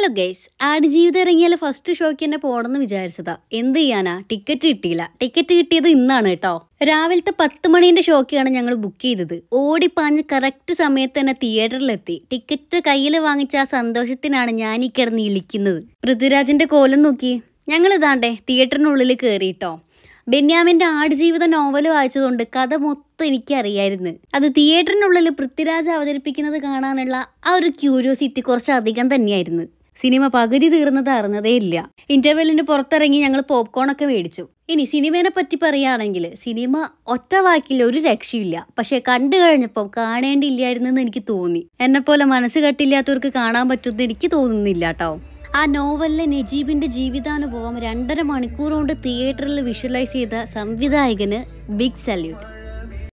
hello guys Aadujeevitham ഇറങ്ങിയാൽ first ഷോയ്ക്ക് തന്നെ പോകണമെന്ന് വിചാരിച്ചതാ എന്ത് ചെയ്യാനാ ടിക്കറ്റ് കിട്ടിയില്ല ടിക്കറ്റ് കിട്ടിയത് ഇന്നാണ് കേട്ടോ രാവിലത്തെ പത്ത് മണീൻ്റെ ഷോക്കാണ് ഞങ്ങൾ ബുക്ക് ചെയ്തത് ഓടിപ്പാഞ്ഞ് കറക്റ്റ് സമയത്ത് തന്നെ തിയേറ്ററിലെത്തി ടിക്കറ്റ് കയ്യിൽ വാങ്ങിച്ച ആ സന്തോഷത്തിനാണ് ഞാൻ ഈ കിടന്ന് ഇളിക്കുന്നത് പൃഥ്വിരാജിന്റെ കോലം നോക്കി ഞങ്ങൾ ഇതാണ്ടേ തിയേറ്ററിനുള്ളിൽ കയറിയിട്ടോ ബെന്യാമിന്റെ ആടുജീവിത നോവൽ വായിച്ചതുകൊണ്ട് കഥ മൊത്തം എനിക്കറിയായിരുന്നു അത് തിയേറ്ററിനുള്ളിൽ പൃഥ്വിരാജ് അവതരിപ്പിക്കുന്നത് കാണാനുള്ള ആ ഒരു ക്യൂരിയോസിറ്റി കുറച്ചധികം തന്നെയായിരുന്നു സിനിമ പകുതി തീർന്നത് അറിഞ്ഞതേ ഇല്ല ഇന്റർവെല്ലിന് പുറത്തിറങ്ങി ഞങ്ങൾ പോപ്കോൺ ഒക്കെ മേടിച്ചു ഇനി സിനിമേനെ പറ്റി പറയുകയാണെങ്കിൽ സിനിമ ഒറ്റ വാക്കിൽ ഒരു രക്ഷയില്ല പക്ഷെ കണ്ടു കഴിഞ്ഞപ്പോൾ കാണേണ്ടിയില്ലായിരുന്നു എന്ന് എനിക്ക് തോന്നി എന്നെപ്പോലെ മനസ്സ് കെട്ടില്ലാത്തവർക്ക് കാണാൻ പറ്റുമെന്ന് എനിക്ക് തോന്നുന്നില്ല കേട്ടോ ആ നോവലിലെ നജീബിന്റെ ജീവിതാനുഭവം രണ്ടര മണിക്കൂർ കൊണ്ട് തിയേറ്ററിൽ വിഷ്വലൈസ് ചെയ്ത സംവിധായകന് ബിഗ് സല്യൂട്ട്